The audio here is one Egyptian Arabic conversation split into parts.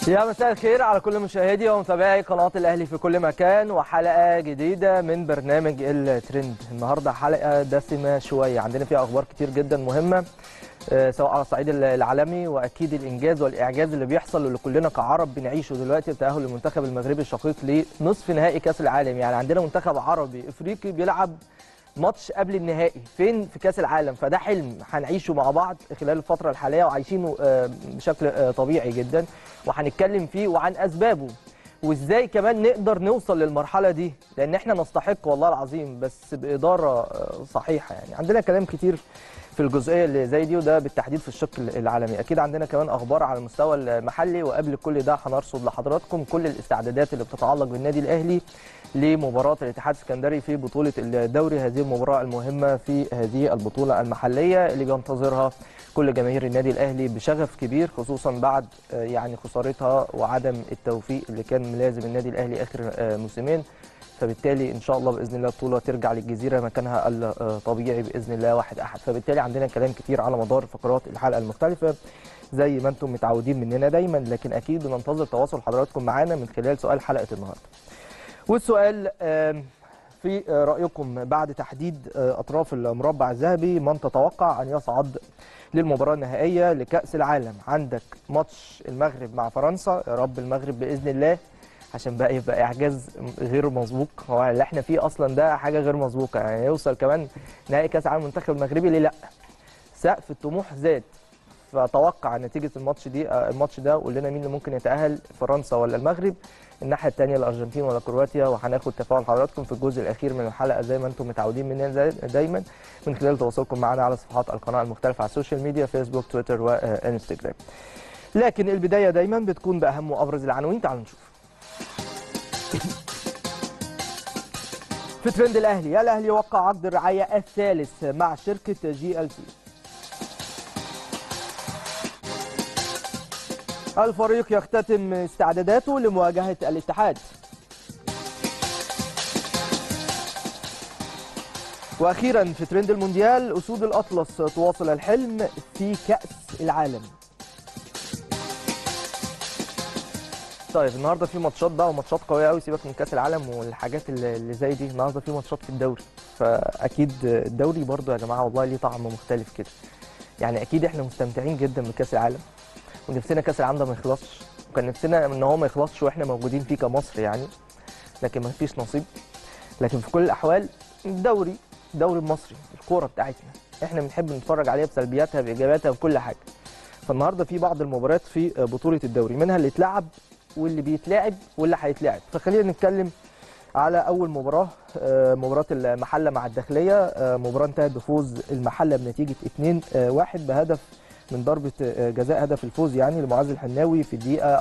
يا مساء الخير على كل مشاهدي ومتابعي قناة الأهلي في كل مكان وحلقة جديدة من برنامج الترند النهاردة حلقة دسمة شوية عندنا فيها أخبار كتير جدا مهمة آه، سواء على الصعيد العالمي واكيد الانجاز والاعجاز اللي بيحصل واللي كلنا كعرب بنعيشه دلوقتي بتاهل المنتخب المغربي الشقيق لنصف نهائي كاس العالم يعني عندنا منتخب عربي افريقي بيلعب ماتش قبل النهائي فين في كاس العالم فده حلم هنعيشه مع بعض خلال الفتره الحاليه وعايشينه آه، بشكل آه، طبيعي جدا وهنتكلم فيه وعن اسبابه وازاي كمان نقدر نوصل للمرحله دي لان احنا نستحق والله العظيم بس باداره آه، صحيحه يعني عندنا كلام كتير في الجزئيه اللي زي دي وده بالتحديد في الشق العالمي اكيد عندنا كمان اخبار على المستوى المحلي وقبل كل ده هنرصد لحضراتكم كل الاستعدادات اللي بتتعلق بالنادي الاهلي لمباراه الاتحاد السكندري في بطوله الدوري هذه المباراه المهمه في هذه البطوله المحليه اللي بينتظرها كل جماهير النادي الاهلي بشغف كبير خصوصا بعد آه، يعني خسارتها وعدم التوفيق اللي كان ملازم النادي الاهلي اخر آه، موسمين فبالتالي ان شاء الله باذن الله البطوله ترجع للجزيره مكانها الطبيعي باذن الله واحد احد فبالتالي عندنا كلام كتير على مدار فقرات الحلقه المختلفه زي ما انتم متعودين مننا دايما لكن اكيد بننتظر تواصل حضراتكم معانا من خلال سؤال حلقه النهارده والسؤال آم، في آه، رايكم بعد تحديد آه، اطراف المربع الذهبي من تتوقع ان يصعد للمباراه النهائيه لكاس العالم عندك ماتش المغرب مع فرنسا يا رب المغرب باذن الله عشان بقى يبقى اعجاز غير مسبوق هو اللي احنا فيه اصلا ده حاجه غير مسبوقه يعني يوصل كمان نهائي كاس العالم المنتخب المغربي ليه لا سقف الطموح زاد فاتوقع نتيجه الماتش دي آه، الماتش ده قول لنا مين اللي ممكن يتاهل فرنسا ولا المغرب الناحيه الثانيه الارجنتين ولا كرواتيا وهناخد تفاعل حضراتكم في الجزء الاخير من الحلقه زي ما انتم متعودين مننا زي- دايما من خلال تواصلكم معنا على صفحات القناه المختلفه على السوشيال ميديا فيسبوك تويتر وانستجرام لكن البدايه دايما بتكون باهم وابرز العناوين تعالوا نشوف في ترند الاهلي الاهلي يوقع عقد الرعايه الثالث مع شركه جي ال سي الفريق يختتم استعداداته لمواجهه الاتحاد واخيرا في ترند المونديال اسود الاطلس تواصل الحلم في كاس العالم طيب النهارده في ماتشات بقى وماتشات قويه قوي سيبك من كاس العالم والحاجات اللي اللي زي دي النهارده في ماتشات في الدوري فاكيد الدوري برضو يا جماعه والله ليه طعم مختلف كده يعني اكيد احنا مستمتعين جدا بكاس العالم ونفسنا كاس العالم ده ما يخلصش وكان نفسنا ان هو ما يخلصش واحنا موجودين فيه كمصر يعني لكن ما فيش نصيب لكن في كل الاحوال الدوري الدوري المصري الكوره بتاعتنا احنا بنحب نتفرج عليها بسلبياتها بايجابياتها بكل حاجه فالنهارده في بعض المباريات في بطوله الدوري منها اللي اتلعب واللي بيتلعب واللي هيتلعب فخلينا نتكلم على اول مباراه آه، مباراه المحله مع الداخليه آه، مباراه انتهت بفوز المحله بنتيجه 2-1 بهدف من ضربه آه، جزاء هدف الفوز يعني لمعاذ الحناوي في الدقيقه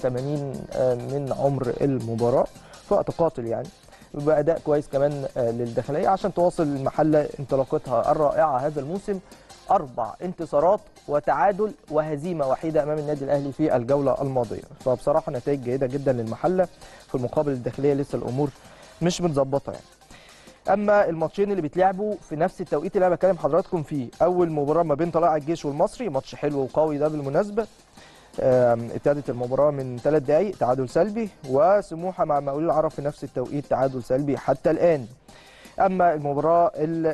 84 آه، من عمر المباراه في وقت قاتل يعني بأداء كويس كمان آه، للداخليه عشان تواصل المحله انطلاقتها الرائعه هذا الموسم اربع انتصارات وتعادل وهزيمه وحيده امام النادي الاهلي في الجوله الماضيه فبصراحه نتائج جيده جدا للمحله في المقابل الداخليه لسه الامور مش متظبطه يعني اما الماتشين اللي بيتلعبوا في نفس التوقيت اللي انا بكلم حضراتكم فيه اول مباراه ما بين طلائع الجيش والمصري ماتش حلو وقوي ده بالمناسبه آم، ابتدت المباراه من ثلاث دقائق تعادل سلبي وسموحه مع مقاولين العرب في نفس التوقيت تعادل سلبي حتى الان اما المباراه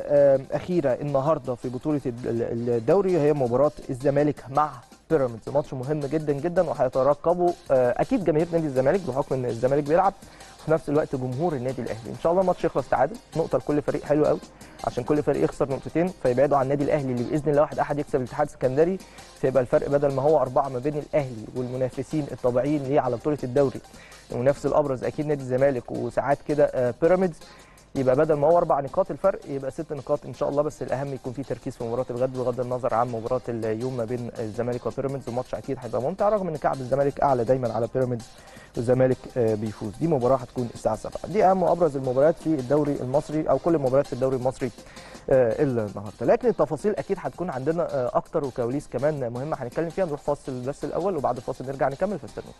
الاخيره النهارده في بطوله ال- ال- الدوري هي مباراه الزمالك مع بيراميدز ماتش مهم جدا جدا وهيترقبه آه، اكيد جماهير نادي الزمالك بحكم ان الزمالك بيلعب وفي نفس الوقت جمهور النادي الاهلي ان شاء الله الماتش يخلص تعادل نقطه لكل فريق حلو قوي عشان كل فريق يخسر نقطتين فيبعدوا عن النادي الاهلي اللي باذن الله واحد احد يكسب الاتحاد السكندري فيبقى الفرق بدل ما هو اربعه ما بين الاهلي والمنافسين الطبيعيين ليه على بطوله الدوري المنافس الابرز اكيد نادي الزمالك وساعات كده آه، بيراميدز يبقى بدل ما هو اربع نقاط الفرق يبقى ست نقاط ان شاء الله بس الاهم يكون في تركيز في مباراه الغد بغض النظر عن مباراه اليوم ما بين الزمالك وبيراميدز الماتش اكيد هيبقى ممتع رغم ان كعب الزمالك اعلى دايما على بيراميدز والزمالك آه، بيفوز دي مباراه هتكون الساعه 7 دي اهم وابرز المباريات في الدوري المصري او كل المباريات في الدوري المصري آه، الا النهارده لكن التفاصيل اكيد هتكون عندنا آه، اكتر وكواليس كمان مهمه هنتكلم فيها نروح فاصل بس الاول وبعد الفاصل نرجع نكمل فاستنوا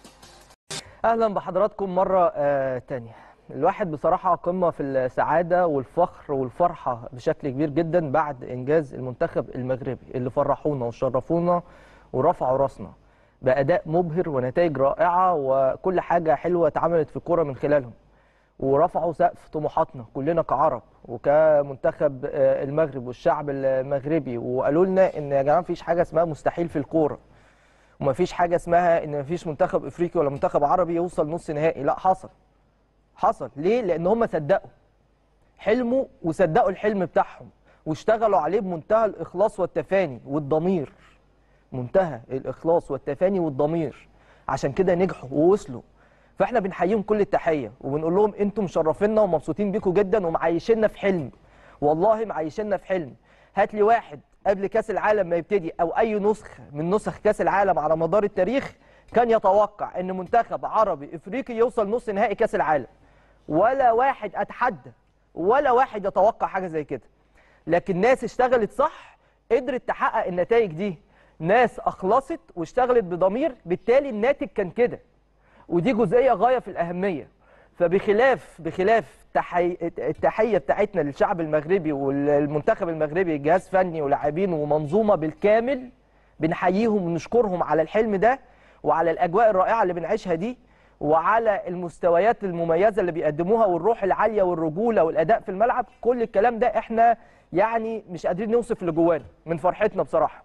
اهلا بحضراتكم مره آه تانية الواحد بصراحه قمه في السعاده والفخر والفرحه بشكل كبير جدا بعد انجاز المنتخب المغربي اللي فرحونا وشرفونا ورفعوا راسنا باداء مبهر ونتائج رائعه وكل حاجه حلوه اتعملت في الكوره من خلالهم ورفعوا سقف طموحاتنا كلنا كعرب وكمنتخب آه، المغرب والشعب المغربي وقالوا لنا ان يا جماعه مفيش حاجه اسمها مستحيل في الكوره ومفيش حاجه اسمها ان مفيش منتخب افريقي ولا منتخب عربي يوصل نص نهائي لا حصل حصل ليه لان هم صدقوا حلموا وصدقوا الحلم بتاعهم واشتغلوا عليه بمنتهى الاخلاص والتفاني والضمير منتهى الاخلاص والتفاني والضمير عشان كده نجحوا ووصلوا فاحنا بنحييهم كل التحيه وبنقول لهم انتم مشرفينا ومبسوطين بيكم جدا ومعيشيننا في حلم والله معيشيننا في حلم هات لي واحد قبل كاس العالم ما يبتدي او اي نسخه من نسخ كاس العالم على مدار التاريخ كان يتوقع ان منتخب عربي افريقي يوصل نص نهائي كاس العالم ولا واحد اتحدى ولا واحد يتوقع حاجه زي كده لكن ناس اشتغلت صح قدرت تحقق النتائج دي ناس اخلصت واشتغلت بضمير بالتالي الناتج كان كده ودي جزئيه غايه في الاهميه فبخلاف بخلاف تحي... التحيه بتاعتنا للشعب المغربي والمنتخب المغربي جهاز فني ولاعبين ومنظومه بالكامل بنحييهم ونشكرهم على الحلم ده وعلى الاجواء الرائعه اللي بنعيشها دي وعلى المستويات المميزه اللي بيقدموها والروح العاليه والرجوله والاداء في الملعب كل الكلام ده احنا يعني مش قادرين نوصف اللي جوانا من فرحتنا بصراحه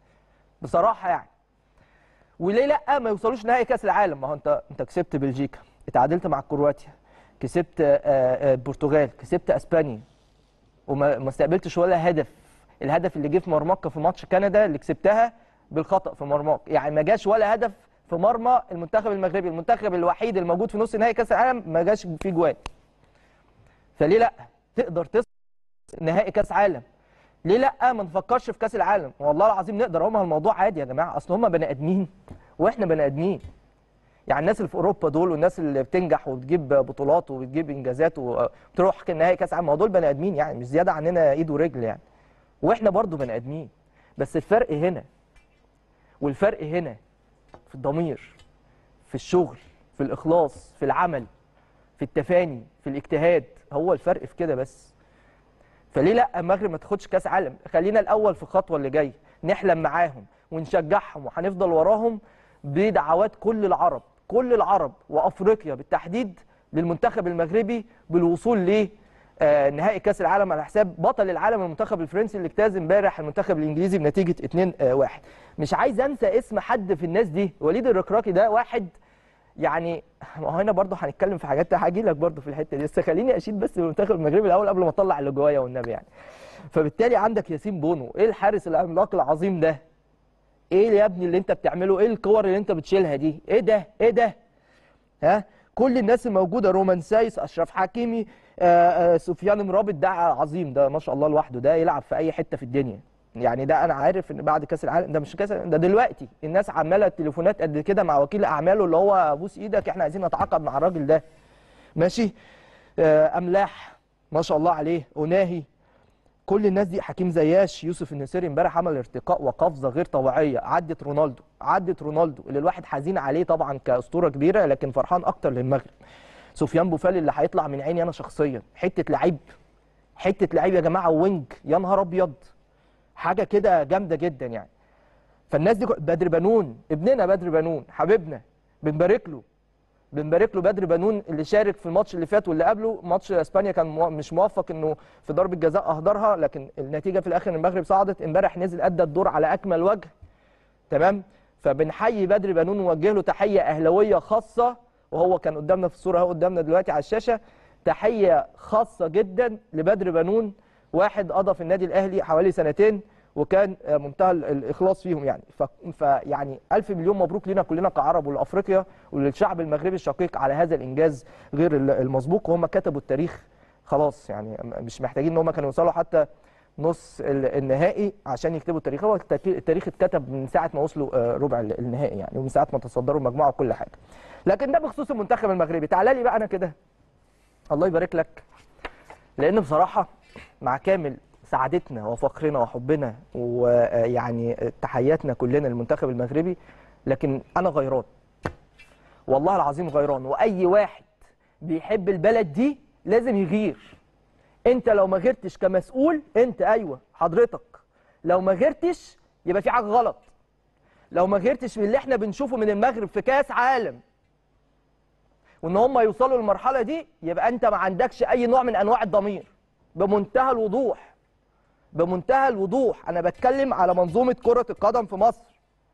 بصراحه يعني وليه لا ما يوصلوش نهائي كاس العالم ما هو انت انت كسبت بلجيكا اتعادلت مع كرواتيا كسبت آه، آه، البرتغال كسبت اسبانيا وما ما استقبلتش ولا هدف الهدف اللي جه في مرماك في ماتش كندا اللي كسبتها بالخطا في مرماك يعني ما جاش ولا هدف في مرمى المنتخب المغربي المنتخب الوحيد الموجود في نص نهائي كاس العالم ما جاش فيه جوان فليه لا تقدر تصل نهائي كاس عالم ليه لا ما نفكرش في كاس العالم والله العظيم نقدر هم الموضوع عادي يا جماعه اصل هم بني ادمين واحنا بني ادمين يعني الناس اللي في اوروبا دول والناس اللي بتنجح وبتجيب بطولات وبتجيب انجازات وبتروح نهائي كاس عالم ما هو دول بني ادمين يعني مش زياده عننا ايد ورجل يعني واحنا برضو بني ادمين بس الفرق هنا والفرق هنا في الضمير في الشغل في الاخلاص في العمل في التفاني في الاجتهاد هو الفرق في كده بس فليه لا المغرب ما تاخدش كاس عالم خلينا الاول في الخطوه اللي جايه نحلم معاهم ونشجعهم وهنفضل وراهم بدعوات كل العرب كل العرب وافريقيا بالتحديد للمنتخب المغربي بالوصول ل آه، نهائي كاس العالم على حساب بطل العالم المنتخب الفرنسي اللي اجتاز امبارح المنتخب الانجليزي بنتيجه 2-1 مش عايز انسى اسم حد في الناس دي وليد الركراكي ده واحد يعني ما هو هنا برضه هنتكلم في حاجات هاجي لك برضه في الحته دي بس خليني اشيد بس المنتخب المغربي الاول قبل ما اطلع اللي جوايا والنبي يعني فبالتالي عندك ياسين بونو ايه الحارس العملاق العظيم ده ايه يا ابني اللي انت بتعمله ايه الكور اللي انت بتشيلها دي ايه ده ايه ده ها كل الناس الموجوده رومان سايس اشرف حكيمي آآ آآ سفيان مرابط ده عظيم ده ما شاء الله لوحده ده يلعب في اي حته في الدنيا يعني ده انا عارف ان بعد كاس العالم ده مش كاس ده دلوقتي الناس عماله تليفونات قد كده مع وكيل اعماله اللي هو بوس ايدك احنا عايزين نتعاقد مع الراجل ده ماشي آه، املاح ما شاء الله عليه اوناهي كل الناس دي حكيم زياش يوسف النسيري امبارح عمل ارتقاء وقفزه غير طبيعيه عدت رونالدو عدت رونالدو اللي الواحد حزين عليه طبعا كاسطوره كبيره لكن فرحان اكتر للمغرب سفيان بوفال اللي هيطلع من عيني انا شخصيا حته لعيب حته لعيب يا جماعه وينج يا نهار ابيض حاجه كده جامده جدا يعني فالناس دي بدر بنون ابننا بدر بنون حبيبنا بنبارك له بنبارك له بدر بنون اللي شارك في الماتش اللي فات واللي قبله ماتش اسبانيا كان مو- مش موفق انه في ضربه جزاء اهدرها لكن النتيجه في الاخر المغرب صعدت امبارح نزل ادى الدور على اكمل وجه تمام فبنحيي بدر بنون ونوجه له تحيه اهلاويه خاصه وهو كان قدامنا في الصوره اهو قدامنا دلوقتي على الشاشه تحيه خاصه جدا لبدر بنون واحد قضى في النادي الاهلي حوالي سنتين وكان آه، منتهى ال- الاخلاص فيهم يعني ف- فيعني الف مليون مبروك لينا كلنا كعرب ولافريقيا وللشعب المغربي الشقيق على هذا الانجاز غير ال- المسبوق وهم كتبوا التاريخ خلاص يعني م- مش محتاجين ان هم كانوا يوصلوا حتى نص ال- النهائي عشان يكتبوا التاريخ هو التاريخ- التاريخ اتكتب من ساعه ما وصلوا آه، ربع ال- النهائي يعني ومن ساعه ما تصدروا المجموعه وكل حاجه لكن ده بخصوص المنتخب المغربي تعالى لي بقى انا كده الله يبارك لك لان بصراحه مع كامل سعادتنا وفخرنا وحبنا ويعني تحياتنا كلنا للمنتخب المغربي لكن انا غيران والله العظيم غيران واي واحد بيحب البلد دي لازم يغير انت لو ما غيرتش كمسؤول انت ايوه حضرتك لو ما غيرتش يبقى في حاجه غلط لو ما غيرتش من اللي احنا بنشوفه من المغرب في كاس عالم وان هم يوصلوا للمرحله دي يبقى انت ما عندكش اي نوع من انواع الضمير بمنتهى الوضوح بمنتهى الوضوح انا بتكلم على منظومه كره القدم في مصر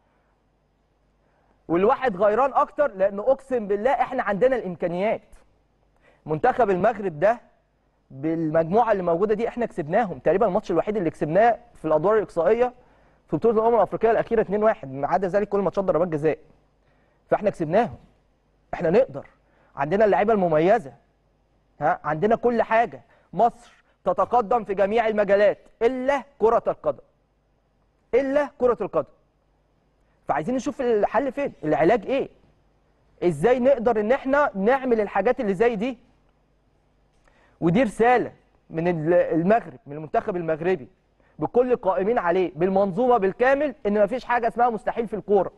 والواحد غيران اكتر لان اقسم بالله احنا عندنا الامكانيات منتخب المغرب ده بالمجموعه اللي موجوده دي احنا كسبناهم تقريبا الماتش الوحيد اللي كسبناه في الادوار الاقصائيه في بطوله الامم الافريقيه الاخيره 2-1 ما عدا ذلك كل ماتشات ضربات جزاء فاحنا كسبناهم احنا نقدر عندنا اللعيبه المميزه ها عندنا كل حاجه مصر تتقدم في جميع المجالات الا كره القدم الا كره القدم فعايزين نشوف الحل فين العلاج ايه ازاي نقدر ان احنا نعمل الحاجات اللي زي دي ودي رساله من ال- المغرب من المنتخب المغربي بكل القائمين عليه بالمنظومه بالكامل ان مفيش حاجه اسمها مستحيل في الكوره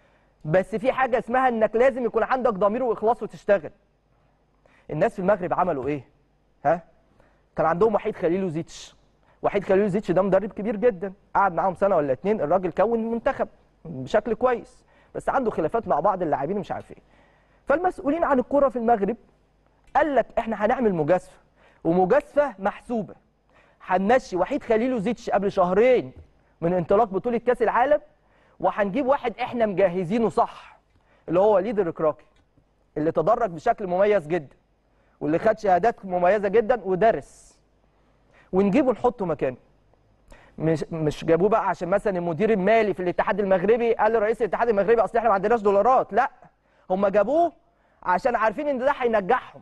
بس في حاجه اسمها انك لازم يكون عندك ضمير واخلاص وتشتغل الناس في المغرب عملوا ايه ها كان عندهم وحيد خليل وزيتش وحيد خليل وزيتش ده مدرب كبير جدا قعد معاهم سنه ولا اتنين الراجل كون منتخب بشكل كويس بس عنده خلافات مع بعض اللاعبين مش عارف ايه فالمسؤولين عن الكوره في المغرب قال لك احنا هنعمل مجازفه ومجازفه محسوبه هنمشي وحيد خليل وزيتش قبل شهرين من انطلاق بطوله كاس العالم وهنجيب واحد احنا مجهزينه صح اللي هو وليد الركراكي اللي تدرج بشكل مميز جدا واللي خد شهادات مميزه جدا ودرس ونجيبه نحطه مكانه مش مش جابوه بقى عشان مثلا المدير المالي في الاتحاد المغربي قال لرئيس الاتحاد المغربي اصل احنا ما عندناش دولارات لا هم جابوه عشان عارفين ان ده هينجحهم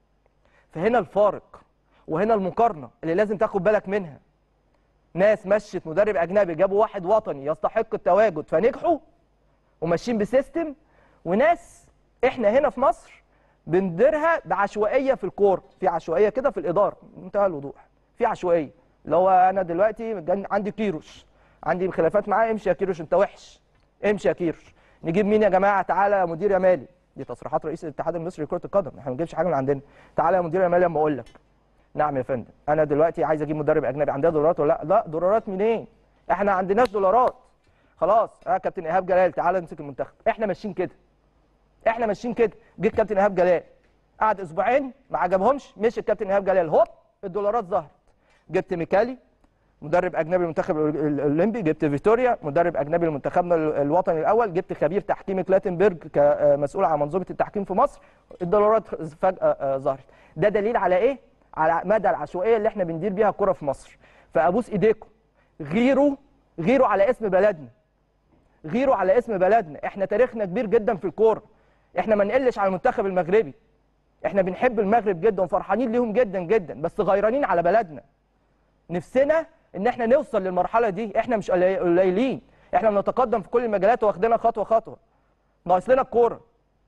فهنا الفارق وهنا المقارنه اللي لازم تاخد بالك منها ناس مشت مدرب اجنبي جابوا واحد وطني يستحق التواجد فنجحوا وماشيين بسيستم وناس احنا هنا في مصر بنديرها بعشوائيه في الكوره في عشوائيه كده في الاداره بمنتهى الوضوح في عشوائيه اللي هو انا دلوقتي جن- عندي كيروش عندي خلافات معاه امشي يا كيروش انت وحش امشي يا كيروش نجيب مين يا جماعه تعالى يا مدير يا مالي دي تصريحات رئيس الاتحاد المصري لكره القدم احنا ما بنجيبش حاجه من عندنا تعالى يا مدير يا مالي اما اقول لك نعم يا فندم انا دلوقتي عايز اجيب مدرب اجنبي عندنا دولارات ولا لا لا دولارات منين احنا ما عندناش دولارات خلاص اه كابتن ايهاب جلال تعالى نمسك المنتخب احنا ماشيين كده احنا ماشيين كده جه الكابتن ايهاب جلال قعد اسبوعين ما عجبهمش مشي الكابتن ايهاب جلال هوب الدولارات ظهرت جبت ميكالي مدرب اجنبي المنتخب ال- ال- الاولمبي جبت فيتوريا مدرب اجنبي لمنتخبنا ال- الوطني الاول جبت خبير تحكيم كلاتنبرج كمسؤول عن منظومه التحكيم في مصر الدولارات فجاه آه، ظهرت ده دليل على ايه على مدى العشوائيه اللي احنا بندير بيها الكره في مصر فابوس ايديكم غيروا غيروا على اسم بلدنا غيروا على اسم بلدنا احنا تاريخنا كبير جدا في الكوره احنا ما نقلش على المنتخب المغربي احنا بنحب المغرب جدا وفرحانين ليهم جدا جدا بس غيرانين على بلدنا نفسنا ان احنا نوصل للمرحله دي احنا مش قلي- قليلين احنا بنتقدم في كل المجالات واخدينها خطوه خطوه ناقص لنا الكوره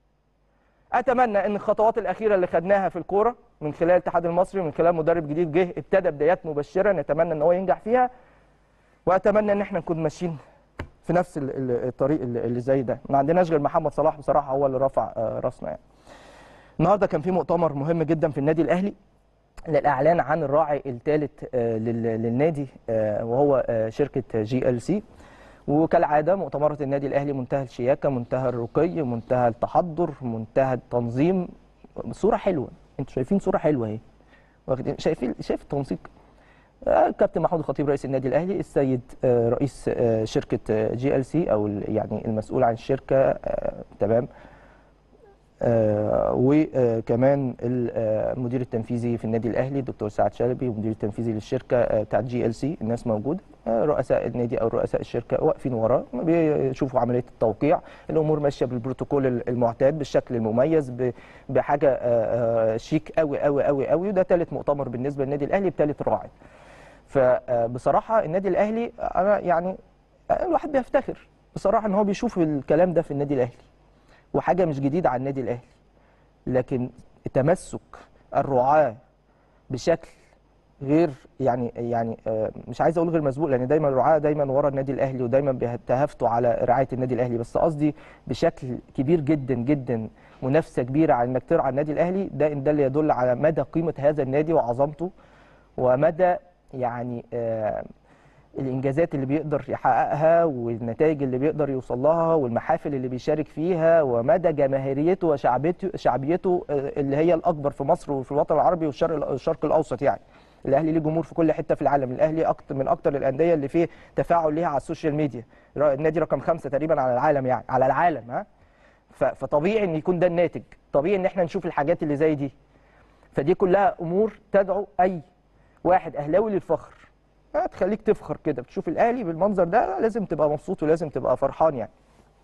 اتمنى ان الخطوات الاخيره اللي خدناها في الكوره من خلال الاتحاد المصري ومن خلال مدرب جديد جه ابتدى بدايات مبشره نتمنى ان هو ينجح فيها واتمنى ان احنا نكون ماشيين في نفس ال- ال- الطريق اللي اللي زي ده ما عندناش غير محمد صلاح بصراحه هو اللي رفع آه، راسنا يعني النهارده كان في مؤتمر مهم جدا في النادي الاهلي للاعلان عن الراعي الثالث للنادي آه، وهو آه، شركه جي ال سي وكالعاده مؤتمرات النادي الاهلي منتهى الشياكه منتهى الرقي منتهى التحضر منتهى التنظيم صوره حلوه انتوا شايفين صوره حلوه اهي واخدين شايفين شايف التنسيق آه، الكابتن محمود الخطيب رئيس النادي الاهلي السيد آه، رئيس آه، شركه جي ال سي او ال- يعني المسؤول عن الشركه آه، تمام آه، وكمان المدير التنفيذي في النادي الاهلي الدكتور سعد شلبي والمدير التنفيذي للشركه آه، بتاعت جي ال سي الناس موجوده آه، رؤساء النادي او رؤساء الشركه واقفين وراه بيشوفوا عمليه التوقيع الامور ماشيه بالبروتوكول المعتاد بالشكل المميز ب- بحاجه آه، آه، شيك قوي قوي قوي قوي وده ثالث مؤتمر بالنسبه للنادي الاهلي بثالث راعي فبصراحه النادي الاهلي انا يعني الواحد بيفتخر بصراحه ان هو بيشوف الكلام ده في النادي الاهلي وحاجه مش جديده على النادي الاهلي لكن تمسك الرعاه بشكل غير يعني يعني آه، مش عايز اقول غير مسبوق لان دايما الرعاه دايما ورا النادي الاهلي ودايما بيتهافتوا على رعايه النادي الاهلي بس قصدي بشكل كبير جدا جدا منافسه كبيره على انك ترعى النادي الاهلي ده ان ده اللي يدل على مدى قيمه هذا النادي وعظمته ومدى يعني آه، الانجازات اللي بيقدر يحققها والنتائج اللي بيقدر يوصل لها والمحافل اللي بيشارك فيها ومدى جماهيريته وشعبيته شعبيته آه، اللي هي الاكبر في مصر وفي الوطن العربي والشرق الشرق الاوسط يعني الاهلي ليه جمهور في كل حته في العالم الاهلي اكتر من اكتر الانديه اللي فيه تفاعل ليها على السوشيال ميديا را- النادي رقم خمسة تقريبا على العالم يعني على العالم ها ف- فطبيعي ان يكون ده الناتج طبيعي ان احنا نشوف الحاجات اللي زي دي فدي كلها امور تدعو اي واحد اهلاوي للفخر هتخليك تفخر كده بتشوف الاهلي بالمنظر ده لازم تبقى مبسوط ولازم تبقى فرحان يعني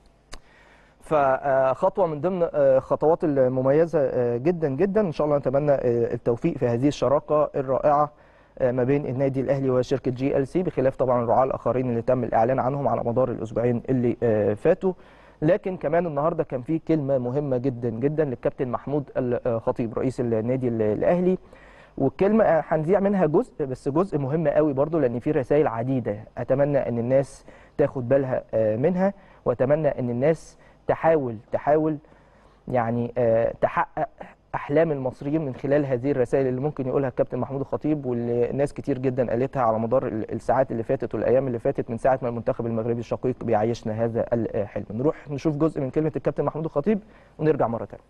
فخطوه من ضمن آه، خطوات المميزه آه، جدا جدا ان شاء الله نتمنى آه، التوفيق في هذه الشراكه الرائعه آه، ما بين النادي الاهلي وشركه جي ال سي بخلاف طبعا الرعاة الاخرين اللي تم الاعلان عنهم على مدار الاسبوعين اللي آه، فاتوا لكن كمان النهارده كان في كلمه مهمه جدا جدا للكابتن محمود الخطيب رئيس النادي الاهلي والكلمه هنذيع منها جزء بس جزء مهم قوي برضو لان في رسائل عديده اتمنى ان الناس تاخد بالها آه، منها واتمنى ان الناس تحاول تحاول يعني آه، تحقق احلام المصريين من خلال هذه الرسائل اللي ممكن يقولها الكابتن محمود الخطيب واللي ناس كتير جدا قالتها على مدار ال- الساعات اللي فاتت والايام اللي فاتت من ساعه ما المنتخب المغربي الشقيق بيعيشنا هذا الحلم نروح نشوف جزء من كلمه الكابتن محمود الخطيب ونرجع مره ثانيه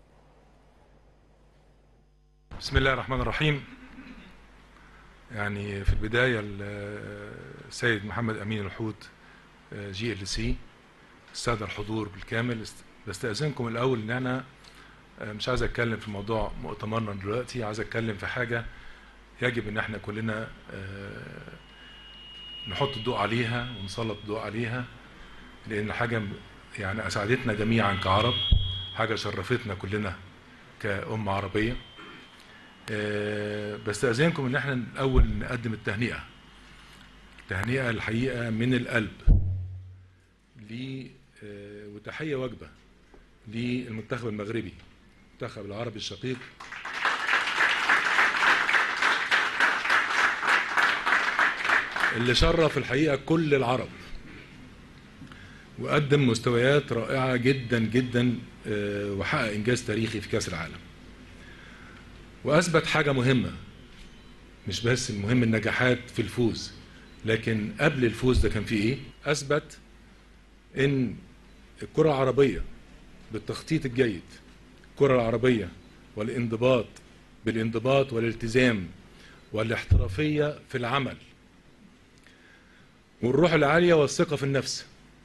بسم الله الرحمن الرحيم يعني في البداية ال- السيد محمد أمين الحوت جي ال سي السادة الحضور بالكامل است- بستأذنكم الأول إن أنا آه، مش عايز أتكلم في موضوع مؤتمرنا دلوقتي عايز أتكلم في حاجة يجب إن احنا كلنا آه، نحط الضوء عليها ونسلط الضوء عليها لأن حاجة م- يعني أسعدتنا جميعا كعرب حاجة شرفتنا كلنا كأمة عربية آه، بستأذنكم ان احنا الاول نقدم التهنئة تهنئة الحقيقة من القلب ل آه، وتحية وجبة للمنتخب المغربي المنتخب العربي الشقيق اللي شرف الحقيقة كل العرب وقدم مستويات رائعة جدا جدا آه، وحقق إنجاز تاريخي في كأس العالم واثبت حاجه مهمه مش بس المهم النجاحات في الفوز لكن قبل الفوز ده كان في ايه اثبت ان الكره العربيه بالتخطيط الجيد الكره العربيه والانضباط بالانضباط والالتزام والاحترافيه في العمل والروح العاليه والثقه في النفس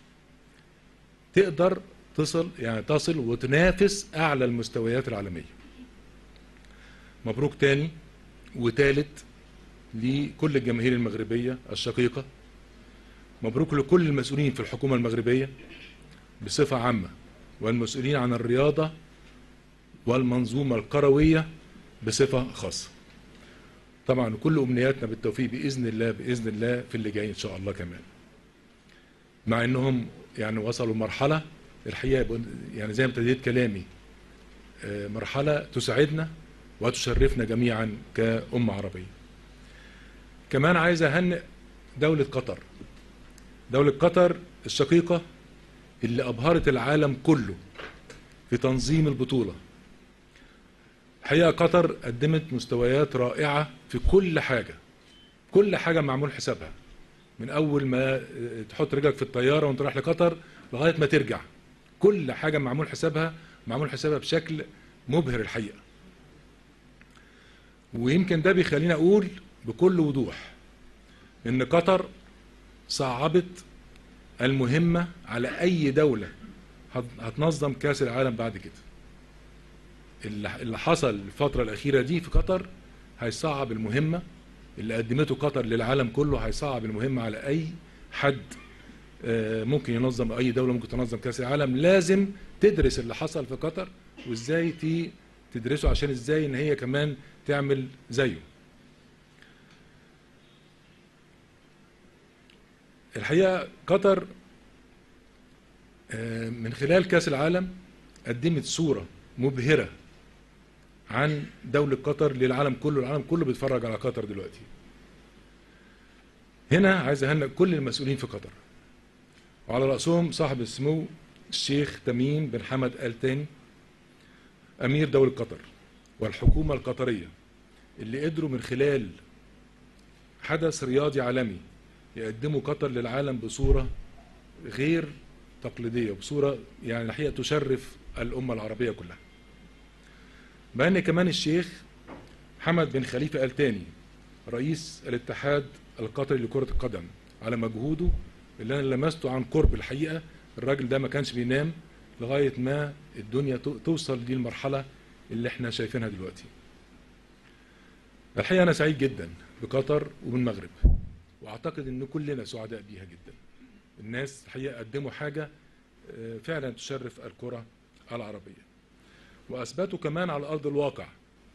تقدر تصل يعني تصل وتنافس اعلى المستويات العالميه مبروك تاني وتالت لكل الجماهير المغربية الشقيقة مبروك لكل المسؤولين في الحكومة المغربية بصفة عامة والمسؤولين عن الرياضة والمنظومة الكروية بصفة خاصة طبعا كل أمنياتنا بالتوفيق بإذن الله بإذن الله في اللي جاي إن شاء الله كمان مع إنهم يعني وصلوا مرحلة الحقيقة يعني زي ما ابتديت كلامي آه، مرحلة تسعدنا وتشرفنا جميعا كأمة عربية كمان عايز أهنئ دولة قطر دولة قطر الشقيقة اللي أبهرت العالم كله في تنظيم البطولة الحقيقة قطر قدمت مستويات رائعة في كل حاجة كل حاجة معمول حسابها من أول ما تحط رجلك في الطيارة وانت رايح لقطر لغاية ما ترجع كل حاجة معمول حسابها معمول حسابها بشكل مبهر الحقيقة ويمكن ده بيخليني اقول بكل وضوح ان قطر صعبت المهمة على اي دولة هت- هتنظم كاس العالم بعد كده اللي اللي حصل الفترة الاخيرة دي في قطر هيصعب المهمة اللي قدمته قطر للعالم كله هيصعب المهمة على اي حد آه، ممكن ينظم اي دولة ممكن تنظم كاس العالم لازم تدرس اللي حصل في قطر وازاي تي تدرسه عشان ازاي ان هي كمان تعمل زيه الحقيقة قطر آه، من خلال كاس العالم قدمت صورة مبهرة عن دولة قطر للعالم كله العالم كله بيتفرج على قطر دلوقتي هنا عايز اهنئ كل المسؤولين في قطر وعلى رأسهم صاحب السمو الشيخ تميم بن حمد آل تاني أمير دولة قطر والحكومة القطرية اللي قدروا من خلال حدث رياضي عالمي يقدموا قطر للعالم بصورة غير تقليدية بصورة يعني الحقيقة تشرف الأمة العربية كلها مع أن كمان الشيخ حمد بن خليفة آل تاني رئيس الاتحاد القطري لكرة القدم على مجهوده اللي أنا لمسته عن قرب الحقيقة الراجل ده ما كانش بينام لغاية ما الدنيا تو- توصل للمرحلة اللي احنا شايفينها دلوقتي الحقيقة أنا سعيد جدا بقطر وبالمغرب وأعتقد إن كلنا سعداء بيها جدا الناس الحقيقة قدموا حاجة آه، فعلا تشرف الكرة العربية وأثبتوا كمان على أرض الواقع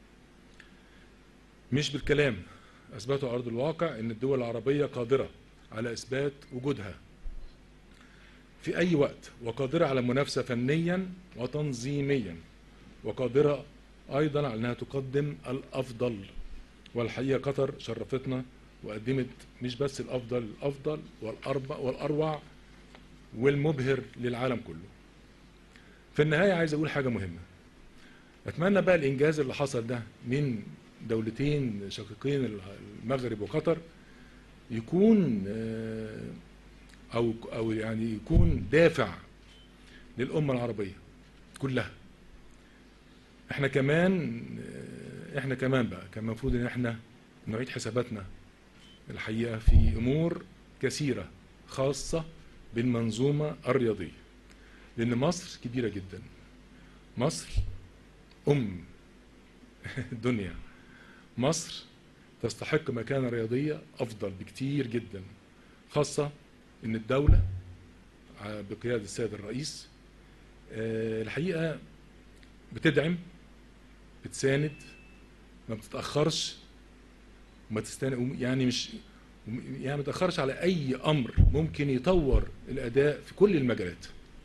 مش بالكلام أثبتوا على أرض الواقع إن الدول العربية قادرة على إثبات وجودها في أي وقت وقادرة على المنافسة فنيا وتنظيميا وقادرة أيضا على أنها تقدم الأفضل والحقيقة قطر شرفتنا وقدمت مش بس الأفضل الأفضل والأربع والأروع والمبهر للعالم كله في النهاية عايز أقول حاجة مهمة أتمنى بقى الإنجاز اللي حصل ده من دولتين شقيقين المغرب وقطر يكون آه، أو أو يعني يكون دافع للأمة العربية كلها احنا كمان آه، احنا كمان بقى كان المفروض ان احنا نعيد حساباتنا الحقيقة في أمور كثيرة خاصة بالمنظومة الرياضية لأن مصر كبيرة جدا مصر أم الدنيا مصر تستحق مكانة رياضية أفضل بكتير جدا خاصة إن الدولة ع- بقيادة السيد الرئيس آه، الحقيقة بتدعم بتساند ما بتتأخرش وما تستن يعني مش يعني ما تتأخرش على أي أمر ممكن يطور الأداء في كل المجالات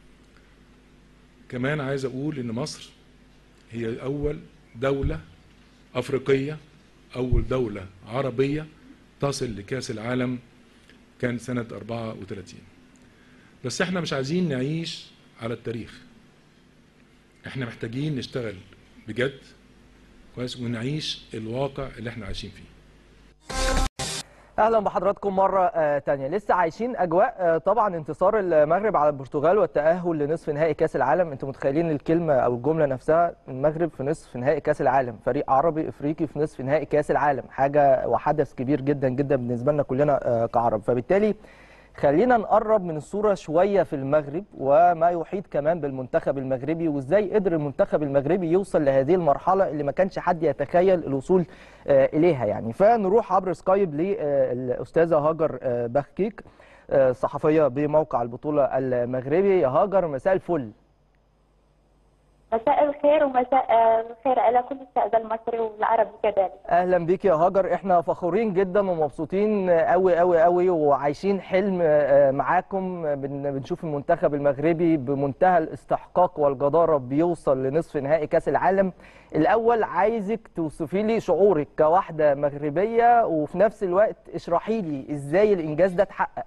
كمان عايز أقول إن مصر هي أول دولة أفريقية أول دولة عربية تصل لكأس العالم كان سنة 34 بس احنا مش عايزين نعيش على التاريخ احنا محتاجين نشتغل بجد كويس ونعيش الواقع اللي احنا عايشين فيه اهلا بحضراتكم مره آه، تانية لسه عايشين اجواء آه، طبعا انتصار المغرب على البرتغال والتاهل لنصف نهائي كاس العالم انتم متخيلين الكلمه او الجمله نفسها المغرب في نصف نهائي كاس العالم فريق عربي افريقي في نصف نهائي كاس العالم حاجه وحدث كبير جدا جدا بالنسبه لنا كلنا آه، كعرب فبالتالي خلينا نقرب من الصورة شوية في المغرب وما يحيط كمان بالمنتخب المغربي وازاي قدر المنتخب المغربي يوصل لهذه المرحلة اللي ما كانش حد يتخيل الوصول آه، إليها يعني فنروح عبر سكايب للأستاذة هاجر آه، بخكيك آه، صحفية بموقع البطولة المغربي يا هاجر مساء الفل مساء الخير ومساء الخير على كل الشعب المصري والعربي كذلك اهلا بيك يا هاجر احنا فخورين جدا ومبسوطين قوي قوي قوي وعايشين حلم آه، معاكم بن- بنشوف المنتخب المغربي بمنتهى الاستحقاق والجدارة بيوصل لنصف نهائي كاس العالم الاول عايزك توصفي لي شعورك كواحدة مغربية وفي نفس الوقت اشرحي لي ازاي الانجاز ده اتحقق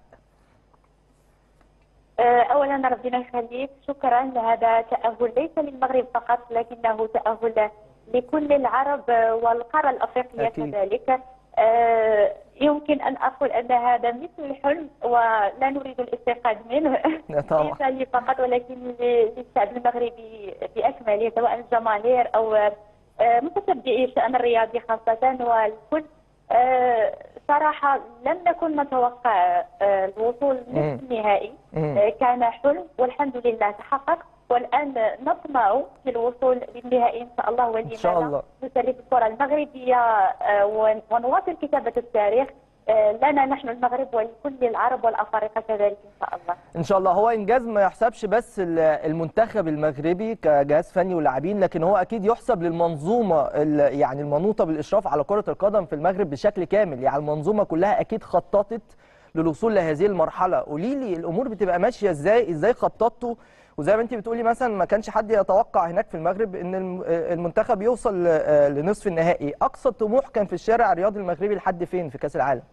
آه، اولا ربنا يخليك شكرا هذا تاهل ليس للمغرب فقط لكنه تاهل لكل العرب آه، والقاره الافريقيه أكيد. كذلك آه، يمكن ان اقول ان هذا مثل الحلم ولا نريد الاستيقاظ منه طبعا ليس لي فقط ولكن ل- للشعب المغربي باكمله سواء الجماهير او آه، متتبعي الشان الرياضي خاصه والكل آه، صراحه لم نكن نتوقع آه، الوصول مم. نصف النهائي مم. آه، كان حلم والحمد لله تحقق والان نطمع في الوصول للنهائي ان شاء الله إن شاء الله. نسرب الكره المغربيه آه، ون- ونواصل كتابه التاريخ آه، لنا نحن المغرب ولكل العرب والافارقه كذلك ان شاء الله ان شاء الله هو انجاز ما يحسبش بس ال- المنتخب المغربي كجهاز فني ولاعبين لكن هو اكيد يحسب للمنظومه ال- يعني المنوطه بالاشراف على كره القدم في المغرب بشكل كامل يعني المنظومه كلها اكيد خططت للوصول لهذه المرحله قولي لي الامور بتبقى ماشيه ازاي ازاي خططتوا وزي ما انت بتقولي مثلا ما كانش حد يتوقع هناك في المغرب ان الم- المنتخب يوصل ل- لنصف النهائي اقصى طموح كان في الشارع الرياضي المغربي لحد فين في كاس العالم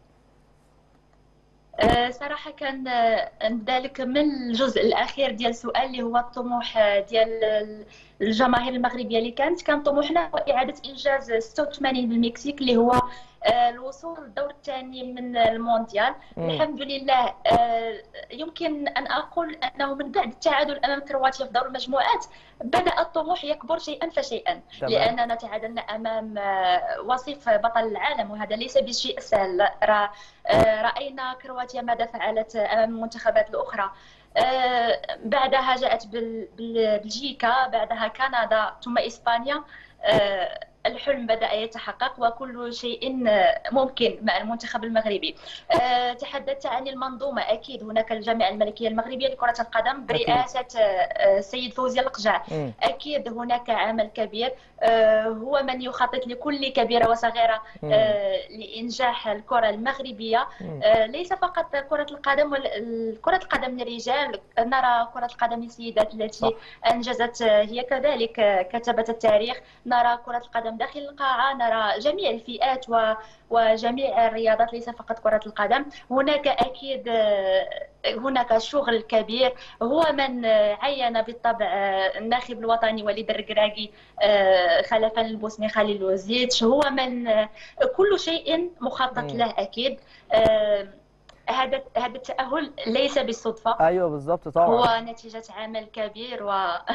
آه، صراحة كان آه، ذلك من الجزء الأخير ديال السؤال اللي هو الطموح آه، ديال ال- الجماهير المغربية اللي كانت كان طموحنا هو إعادة إنجاز 86 بالمكسيك اللي هو آه، الوصول للدور الثاني من المونديال مم. الحمد لله آه، يمكن ان اقول انه من بعد التعادل امام كرواتيا في دور المجموعات بدا الطموح يكبر شيئا فشيئا تمام. لاننا تعادلنا امام آه، وصيف بطل العالم وهذا ليس بشيء سهل را- آه، راينا كرواتيا ماذا فعلت امام المنتخبات الاخرى آه، بعدها جاءت بل- بل- بلجيكا بعدها كندا ثم اسبانيا آه، الحلم بدأ يتحقق وكل شيء آه، ممكن مع المنتخب المغربي آه، تحدثت عن المنظومة أكيد هناك الجامعة الملكية المغربية لكرة القدم برئاسة آه، آه، السيد فوزي القجع مم. أكيد هناك عمل كبير آه، هو من يخطط لكل كبيرة وصغيرة مم. آه، لإنجاح الكرة المغربية مم. آه، ليس فقط كرة القدم وال- كرة القدم للرجال نرى كرة القدم للسيدات التي أنجزت آه، هي كذلك آه، كتبت التاريخ نرى كرة القدم داخل القاعة نرى جميع الفئات و- وجميع الرياضات ليس فقط كرة القدم هناك أكيد آه، هناك شغل كبير هو من آه، عين بالطبع آه، الناخب الوطني وليد الركراكي آه، خلفا البوسني خليل وزيتش هو من آه، كل شيء مخطط مم. له أكيد آه، هذا هذا التأهل ليس بالصدفة ايوه بالظبط طبعا هو نتيجة عمل كبير و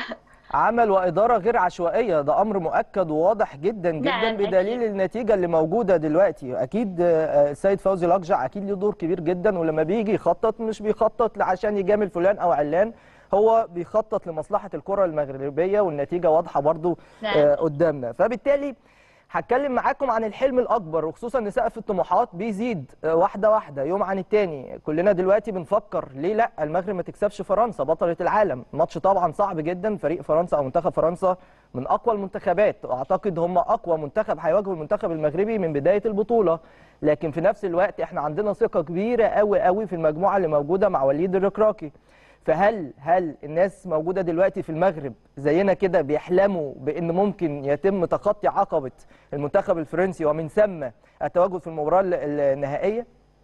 عمل وإدارة غير عشوائية ده أمر مؤكد وواضح جدا جدا نعم، بدليل أكيد. النتيجة اللي موجودة دلوقتي أكيد آه، السيد فوزي الأقجع أكيد له دور كبير جدا ولما بيجي يخطط مش بيخطط عشان يجامل فلان أو علان هو بيخطط لمصلحة الكرة المغربية والنتيجة واضحة برضو نعم. آه، قدامنا فبالتالي هتكلم معاكم عن الحلم الأكبر وخصوصا إن سقف الطموحات بيزيد آه، واحدة واحدة يوم عن التاني كلنا دلوقتي بنفكر ليه لا المغرب ما تكسبش فرنسا بطلة العالم ماتش طبعا صعب جدا فريق فرنسا أو منتخب فرنسا من أقوى المنتخبات وأعتقد هم أقوى منتخب هيواجهوا المنتخب المغربي من بداية البطولة لكن في نفس الوقت احنا عندنا ثقة كبيرة قوي قوي في المجموعة اللي موجودة مع وليد الركراكي فهل هل الناس موجوده دلوقتي في المغرب زينا كده بيحلموا بان ممكن يتم تخطي عقبه المنتخب الفرنسي ومن ثم التواجد في المباراه ال- النهائيه؟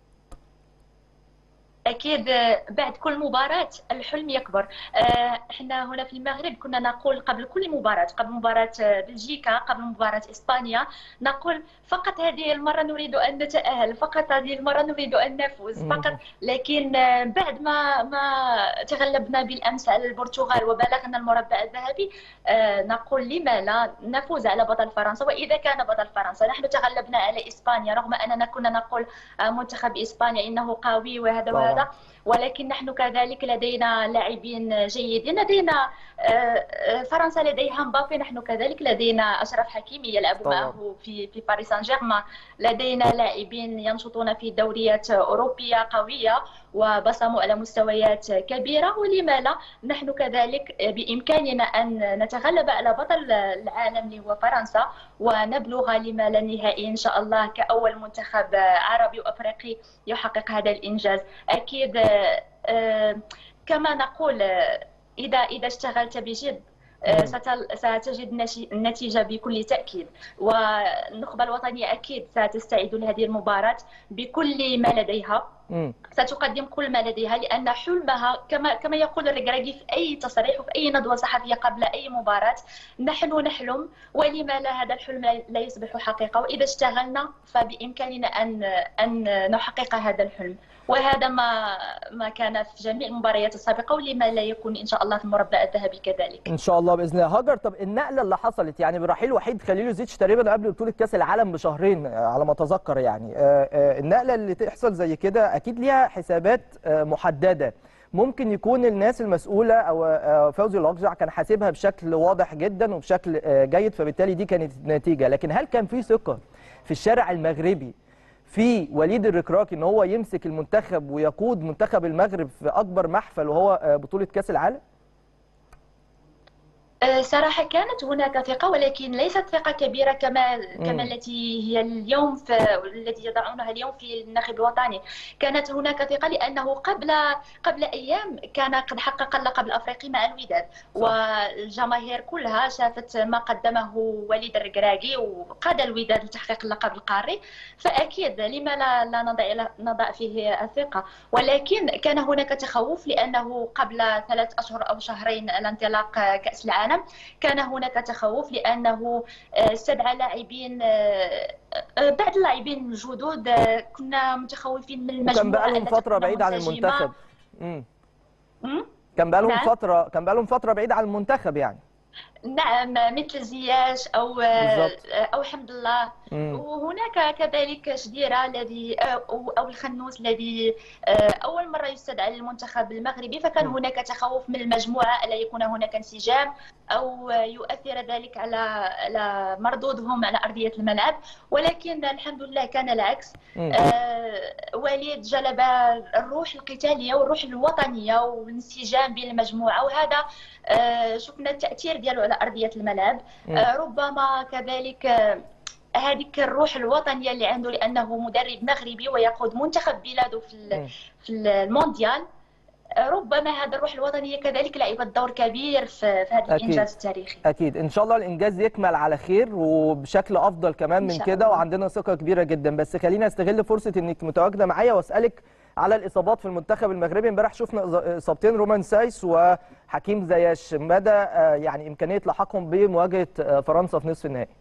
أكيد آه، بعد كل مباراة الحلم يكبر آه، إحنا هنا في المغرب كنا نقول قبل كل مباراة قبل مباراة آه، بلجيكا قبل مباراة إسبانيا نقول فقط هذه المرة نريد أن نتأهل فقط هذه المرة نريد أن نفوز مم. فقط لكن آه، بعد ما ما تغلبنا بالأمس على البرتغال وبلغنا المربع الذهبي آه، نقول لما لا نفوز على بطل فرنسا وإذا كان بطل فرنسا نحن تغلبنا على إسبانيا رغم أننا كنا نقول آه، منتخب إسبانيا إنه قوي وهذا طبعاً. وهذا ولكن نحن كذلك لدينا لاعبين جيدين لدينا آه، آه، فرنسا لديها مبابي نحن كذلك لدينا أشرف حكيمي يلعب طبعاً. معه في في باريس سان جيرمان لدينا لاعبين ينشطون في دوريات أوروبية قوية وبصموا على مستويات كبيرة ولما لا نحن كذلك بإمكاننا أن نتغلب على بطل العالم اللي هو فرنسا ونبلغ لما لا نهائي إن شاء الله كأول منتخب عربي وأفريقي يحقق هذا الإنجاز أكيد آه، آه، كما نقول آه، إذا إذا اشتغلت بجد آه، مم. ستل- ستجد نشي- النتيجة بكل تأكيد والنخبة الوطنية أكيد ستستعد لهذه المباراة بكل ما لديها مم. ستقدم كل ما لديها لأن حلمها كما كما يقول الركراكي في أي تصريح وفي أي ندوة صحفية قبل أي مباراة نحن نحلم ولما لا هذا الحلم لا- لا يصبح حقيقة وإذا اشتغلنا فبإمكاننا أن أن نحقق هذا الحلم وهذا ما ما كان في جميع المباريات السابقة ولما لا يكون إن شاء الله في المربع الذهبي كذلك ان شاء الله باذن الله هاجر طب النقله اللي حصلت يعني برحيل وحيد خليلوزيتش تقريبا قبل بطوله كاس العالم بشهرين آه، على ما اتذكر يعني آه، آه، النقله اللي تحصل زي كده اكيد ليها حسابات آه، محدده ممكن يكون الناس المسؤوله او آه، فوزي الاقجع كان حاسبها بشكل واضح جدا وبشكل آه، جيد فبالتالي دي كانت النتيجه لكن هل كان في ثقه في الشارع المغربي في وليد الركراكي ان هو يمسك المنتخب ويقود منتخب المغرب في اكبر محفل وهو آه، بطوله كاس العالم آه، صراحة كانت هناك ثقة ولكن ليست ثقة كبيرة كما مم. كما التي هي اليوم في التي يضعونها اليوم في الناخب الوطني كانت هناك ثقة لأنه قبل قبل أيام كان قد حقق اللقب الأفريقي مع الوداد والجماهير كلها شافت ما قدمه وليد الركراكي وقاد الوداد لتحقيق اللقب القاري فأكيد لما لا, لا نضع نضع فيه الثقة ولكن كان هناك تخوف لأنه قبل ثلاث أشهر أو شهرين على انطلاق كأس العالم نعم كان هناك تخوف لانه آه، استدعى لاعبين آه، آه، بعض اللاعبين جدد آه، كنا متخوفين من المجموعه وكان بقالهم التي فتره تكون بعيد عن منسجمة. المنتخب مم. مم؟ كان بقالهم نعم. فتره كان بقالهم فتره بعيد عن المنتخب يعني نعم مثل زياش او بالضبط. او حمد الله مم. وهناك كذلك شديرة الذي او أو الخنوس الذي آه، اول مره يستدعى للمنتخب المغربي فكان م. هناك تخوف من المجموعه الا يكون هناك انسجام او يؤثر ذلك على على مردودهم على ارضيه الملعب ولكن الحمد لله كان العكس مم. آه، وليد جلب الروح القتاليه والروح الوطنيه والانسجام بين المجموعه وهذا آه، شفنا التاثير ديالو على ارضيه الملعب مم. آه، ربما كذلك آه، هذيك الروح الوطنيه اللي عنده لانه مدرب مغربي ويقود منتخب بلاده في ال- مم. في المونديال آه، ربما هذا الروح الوطنيه كذلك لعبت دور كبير في في هذا أكيد. الانجاز التاريخي اكيد ان شاء الله الانجاز يكمل على خير وبشكل افضل كمان إن من شاء كده الله. وعندنا ثقه كبيره جدا بس خليني استغل فرصه انك متواجده معايا واسالك على الاصابات في المنتخب المغربي امبارح شفنا إص- اصابتين رومان سايس وحكيم زياش مدى آه، يعني امكانيه لحاقهم بمواجهه آه، فرنسا في نصف النهائي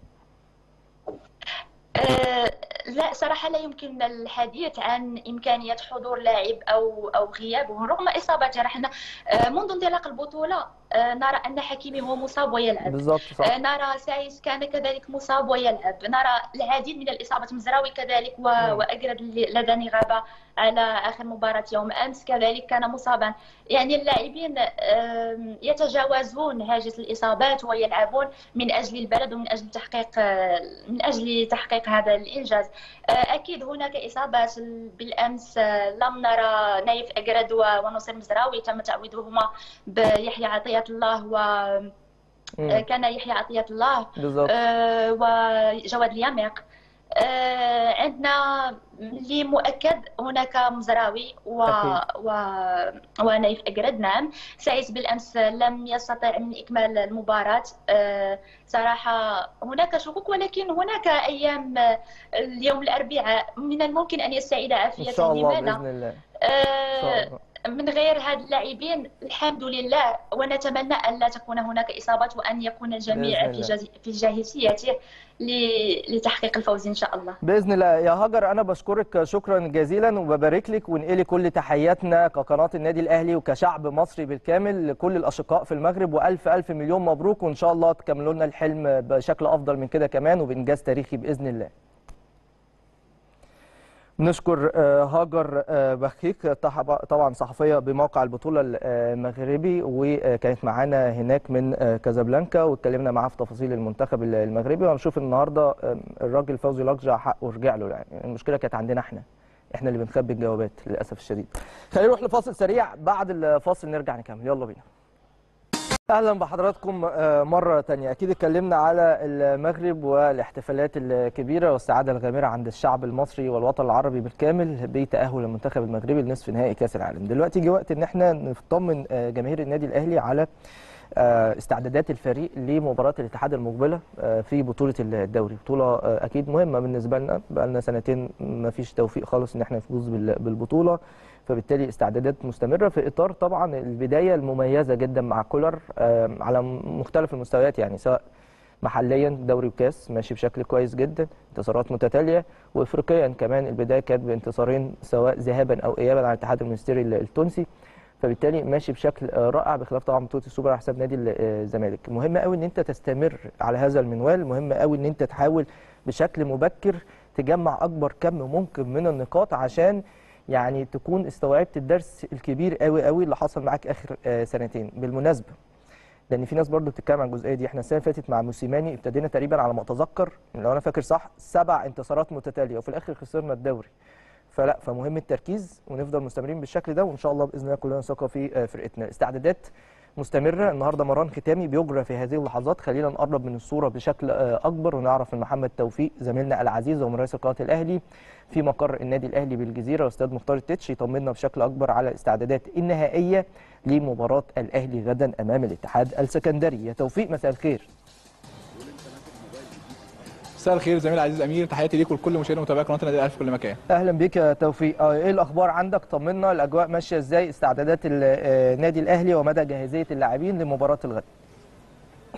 آه، لا صراحة لا يمكن الحديث عن إمكانية حضور لاعب أو أو غيابه رغم إصابته نحن آه، منذ انطلاق البطولة آه، نرى أن حكيمي هو مصاب ويلعب بالظبط صح آه، نرى سايس كان كذلك مصاب ويلعب نرى العديد من الإصابات مزراوي كذلك و... مم. وأجرد لدني غابة على آخر مباراة يوم أمس كذلك كان مصابا يعني اللاعبين آم، يتجاوزون هاجس الإصابات ويلعبون من أجل البلد ومن أجل تحقيق آه، من أجل تحقيق هذا الإنجاز آه، أكيد هناك إصابات بالأمس آه، لم نرى نايف أجرد و- ونصير مزراوي تم تعويضهما بيحيى عطية الله و مم. كان يحيى عطية الله بالظبط آه، وجواد اليامق آه، عندنا اللي مؤكد هناك مزراوي و... أكيد. و... ونايف أجرد نعم سعيد بالأمس لم يستطع من إكمال المباراة آه، صراحة هناك شكوك ولكن هناك أيام آه، اليوم الأربعاء من الممكن أن يستعيد ان عافيته شاء الله لماذا؟ باذن الله ان شاء آه، الله من غير هاد اللاعبين الحمد لله ونتمنى ان لا تكون هناك اصابات وان يكون الجميع بإذن في الله. جاز- في جاهزيته ل- لتحقيق الفوز ان شاء الله باذن الله يا هاجر انا بشكرك شكرا جزيلا وببارك لك وانقلي كل تحياتنا كقناه النادي الاهلي وكشعب مصري بالكامل لكل الاشقاء في المغرب والف الف مليون مبروك وان شاء الله تكملوا لنا الحلم بشكل افضل من كده كمان وبانجاز تاريخي باذن الله نشكر آه، هاجر آه، بخيك طح- طبعا صحفيه بموقع البطوله المغربي وكانت معانا هناك من آه، كازابلانكا واتكلمنا معاها في تفاصيل المنتخب المغربي وهنشوف النهارده آه، الراجل فوزي لقجع حقه رجع له يعني المشكله كانت عندنا احنا احنا اللي بنخبي الجوابات للاسف الشديد خلينا نروح لفاصل سريع بعد الفاصل نرجع نكمل يلا بينا اهلا بحضراتكم آه، مره تانية اكيد اتكلمنا على المغرب والاحتفالات الكبيره والسعاده الغامره عند الشعب المصري والوطن العربي بالكامل بتاهل المنتخب المغربي لنصف نهائي كاس العالم دلوقتي جه وقت ان احنا نطمن آه، جماهير النادي الاهلي على آه، استعدادات الفريق لمباراه الاتحاد المقبله آه، في بطوله الدوري بطوله آه، اكيد مهمه بالنسبه لنا بقى لنا سنتين ما فيش توفيق خالص ان احنا نفوز بال- بالبطوله فبالتالي استعدادات مستمره في اطار طبعا البدايه المميزه جدا مع كولر آه، على مختلف المستويات يعني سواء محليا دوري وكاس ماشي بشكل كويس جدا انتصارات متتاليه وافريقيا كمان البدايه كانت بانتصارين سواء ذهابا او ايابا على الاتحاد المنستيري التونسي فبالتالي ماشي بشكل آه، رائع بخلاف طبعا بطوله السوبر على حساب نادي ال- آه، الزمالك مهم قوي ان انت تستمر على هذا المنوال مهم قوي ان انت تحاول بشكل مبكر تجمع اكبر كم ممكن من النقاط عشان يعني تكون استوعبت الدرس الكبير قوي قوي اللي حصل معاك اخر آه، سنتين بالمناسبه لان في ناس برضو بتتكلم عن الجزئيه دي احنا السنه اللي فاتت مع موسيماني ابتدينا تقريبا على ما اتذكر لو انا فاكر صح سبع انتصارات متتاليه وفي الاخر خسرنا الدوري فلا فمهم التركيز ونفضل مستمرين بالشكل ده وان شاء الله باذن الله كلنا ثقه في آه، فرقتنا الاستعدادات مستمره النهارده مران ختامي بيجرى في هذه اللحظات خلينا نقرب من الصوره بشكل آه، اكبر ونعرف من محمد توفيق زميلنا العزيز ومراسل قناه الاهلي في مقر النادي الاهلي بالجزيره استاذ مختار التتش يطمنا بشكل اكبر على الاستعدادات النهائيه لمباراه الاهلي غدا امام الاتحاد السكندري يا توفيق مساء الخير مساء الخير زميل العزيز امير تحياتي ليك ولكل مشاهدي ومتابعي قناه النادي الاهلي في كل مكان اهلا بيك يا توفيق آه، ايه الاخبار عندك طمنا الاجواء ماشيه ازاي استعدادات ال- آه، النادي الاهلي ومدى جاهزيه اللاعبين لمباراه الغد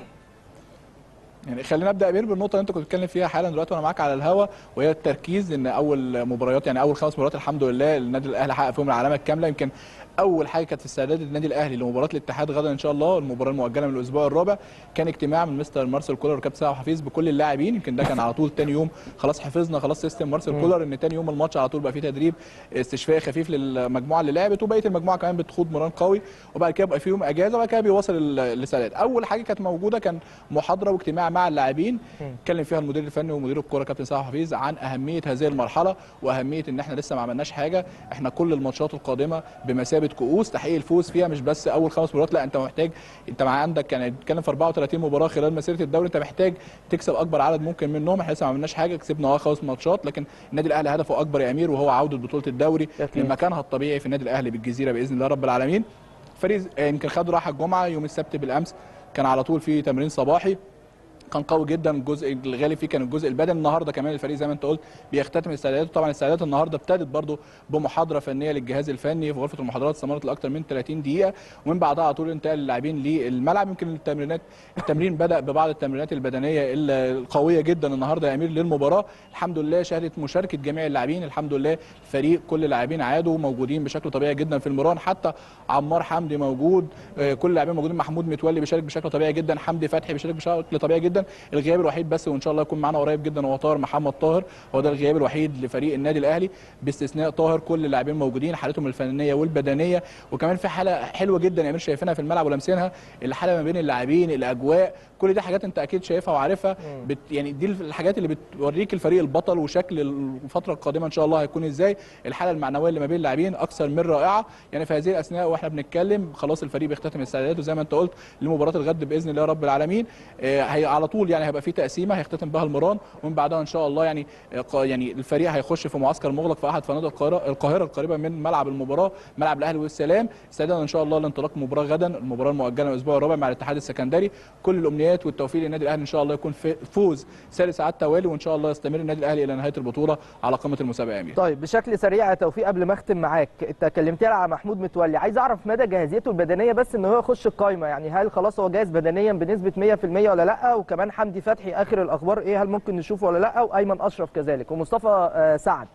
يعني خلينا ابدا امير بالنقطه اللي انت كنت بتتكلم فيها حالا دلوقتي وانا معاك على الهوا وهي التركيز ان اول مباريات يعني اول خمس مباريات الحمد لله النادي الاهلي حقق فيهم العلامه الكامله يمكن اول حاجه كانت في استعداد النادي الاهلي لمباراه الاتحاد غدا ان شاء الله المباراه المؤجله من الاسبوع الرابع كان اجتماع من مستر مارسيل كولر وكابتن سامح حفيظ بكل اللاعبين يمكن ده كان على طول تاني يوم خلاص حفظنا خلاص سيستم مارسيل كولر ان تاني يوم الماتش على طول بقى فيه تدريب استشفاء خفيف للمجموعه اللي لعبت وبقيه المجموعه كمان بتخوض مران قوي وبعد كده بقى فيهم اجازه وبعد كده بيوصل الاستعداد اول حاجه كانت موجوده كان محاضره واجتماع مع اللاعبين اتكلم فيها المدير الفني ومدير الكوره كابتن سامح حفيظ عن اهميه هذه المرحله واهميه ان احنا لسه ما عملناش حاجه احنا كل الماتشات القادمه بمثابه كؤوس تحقيق الفوز فيها مش بس اول خمس مباريات لا انت محتاج انت مع عندك يعني بتتكلم في 34 مباراه خلال مسيره الدوري انت محتاج تكسب اكبر عدد ممكن منهم احنا لسه ما عملناش حاجه كسبنا اه خمس ماتشات لكن النادي الاهلي هدفه اكبر يا امير وهو عوده بطوله الدوري أكيد. لمكانها الطبيعي في النادي الاهلي بالجزيره باذن الله رب العالمين فريق يمكن خد راحه الجمعه يوم السبت بالامس كان على طول في تمرين صباحي كان قوي جدا الجزء الغالي فيه كان الجزء البدني النهارده كمان الفريق زي ما انت قلت بيختتم استعداداته طبعا الاستعدادات النهارده ابتدت برده بمحاضره فنيه للجهاز الفني في غرفه المحاضرات استمرت لاكثر من 30 دقيقه ومن بعدها على طول انتقل اللاعبين للملعب يمكن التمرينات التمرين بدا ببعض التمرينات البدنيه القويه جدا النهارده يا امير للمباراه الحمد لله شهدت مشاركه جميع اللاعبين الحمد لله الفريق كل اللاعبين عادوا موجودين بشكل طبيعي جدا في المران حتى عمار حمدي موجود آه، كل اللاعبين موجودين محمود متولي بيشارك بشكل طبيعي جدا حمدي فتحي بيشارك بشكل طبيعي جدا الغياب الوحيد بس وان شاء الله يكون معانا قريب جدا هو طاهر محمد طاهر هو ده الغياب الوحيد لفريق النادي الاهلي باستثناء طاهر كل اللاعبين موجودين حالتهم الفنيه والبدنيه وكمان في حاله حلوه جدا يا امير شايفينها في الملعب ولامسينها الحاله ما بين اللاعبين الاجواء كل دي حاجات انت اكيد شايفها وعارفها بت يعني دي الحاجات اللي بتوريك الفريق البطل وشكل الفتره القادمه ان شاء الله هيكون ازاي الحاله المعنويه اللي ما بين اللاعبين اكثر من رائعه يعني في هذه الاثناء واحنا بنتكلم خلاص الفريق بيختتم استعداداته زي ما انت قلت لمباراه الغد باذن الله رب العالمين آه، هي على طول يعني هيبقى في تقسيمه هيختتم بها المران ومن بعدها ان شاء الله يعني آه، قا- يعني الفريق هيخش في معسكر مغلق في احد فنادق القاهره القاهره القريبه من ملعب المباراه ملعب الاهلي والسلام استعدادا ان شاء الله لانطلاق المباراه غدا المباراه المؤجله الاسبوع الرابع مع الاتحاد السكندري كل الامنيات والتوفيق للنادي الاهلي ان شاء الله يكون في فوز ثالث على التوالي وان شاء الله يستمر النادي الاهلي الى نهايه البطوله على قمه المسابقه يا امير طيب بشكل سريع يا توفيق قبل ما اختم معاك انت كلمتني على محمود متولي عايز اعرف مدى جاهزيته البدنيه بس ان هو يخش القايمه يعني هل خلاص هو جاهز بدنيا بنسبه 100% ولا لا وكمان حمدي فتحي اخر الاخبار ايه هل ممكن نشوفه ولا لا وايمن اشرف كذلك ومصطفى آه، سعد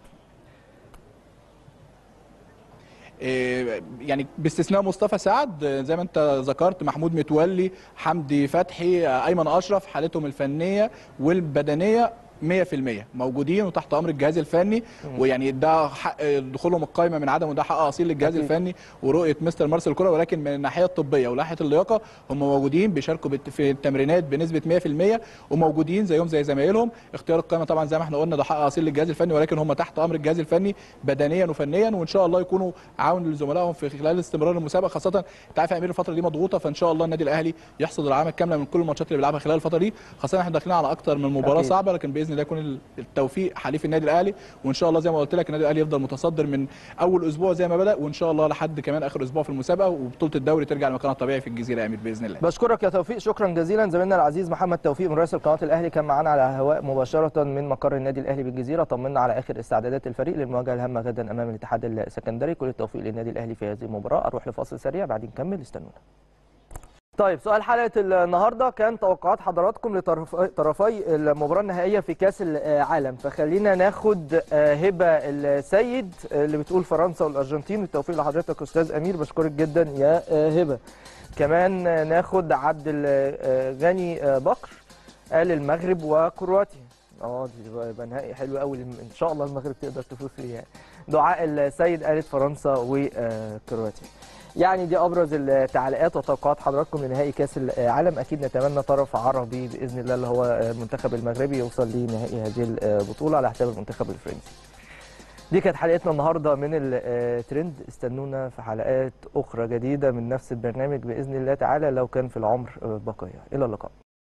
إيه، يعني باستثناء مصطفى سعد آه، زي ما انت ذكرت محمود متولي حمدي فتحي آه، ايمن اشرف حالتهم الفنيه والبدنيه 100% موجودين وتحت امر الجهاز الفني ويعني ده حق دخولهم القائمه من عدم وده حق اصيل للجهاز أكيد. الفني ورؤيه مستر مارسيل كولر ولكن من الناحيه الطبيه وناحيه اللياقه هم موجودين بيشاركوا بت- في التمرينات بنسبه 100% وموجودين زيهم زي زمايلهم اختيار القائمه طبعا زي ما احنا قلنا ده حق اصيل للجهاز الفني ولكن هم تحت امر الجهاز الفني بدنيا وفنيا وان شاء الله يكونوا عون لزملائهم في خلال استمرار المسابقه خاصه انت عارف يا امير الفتره دي مضغوطه فان شاء الله النادي الاهلي يحصد العلامه الكامله من كل الماتشات اللي بيلعبها خلال الفتره دي خاصه احنا داخلين على اكتر من مباراه أكيد. صعبه لكن باذن الله يكون التوفيق حليف النادي الاهلي وان شاء الله زي ما قلت لك النادي الاهلي يفضل متصدر من اول اسبوع زي ما بدا وان شاء الله لحد كمان اخر اسبوع في المسابقه وبطوله الدوري ترجع لمكانها الطبيعي في الجزيره يا امير باذن الله بشكرك يا توفيق شكرا جزيلا زميلنا العزيز محمد توفيق من رئيس قناه الاهلي كان معانا على الهواء مباشره من مقر النادي الاهلي بالجزيره طمنا على اخر استعدادات الفريق للمواجهه الهامه غدا امام الاتحاد السكندري كل التوفيق للنادي الاهلي في هذه المباراه اروح لفاصل سريع بعدين نكمل استنونا طيب سؤال حلقه النهارده كان توقعات حضراتكم لطرفي المباراه النهائيه في كاس العالم فخلينا ناخد آه، هبه السيد اللي بتقول فرنسا والارجنتين بالتوفيق لحضرتك استاذ امير بشكرك جدا يا آه، هبه كمان آه، ناخد عبد الغني آه، بكر قال المغرب وكرواتيا اه دي بقى- يبقى نهائي حلو قوي ان شاء الله المغرب تقدر تفوز فيه يعني دعاء السيد قالت فرنسا وكرواتيا يعني دي ابرز التعليقات وتوقعات حضراتكم لنهائي كاس العالم اكيد نتمنى طرف عربي باذن الله اللي هو المنتخب المغربي يوصل لنهائي هذه البطوله على حساب المنتخب الفرنسي دي كانت حلقتنا النهارده من الترند استنونا في حلقات اخرى جديده من نفس البرنامج باذن الله تعالى لو كان في العمر بقيه الى اللقاء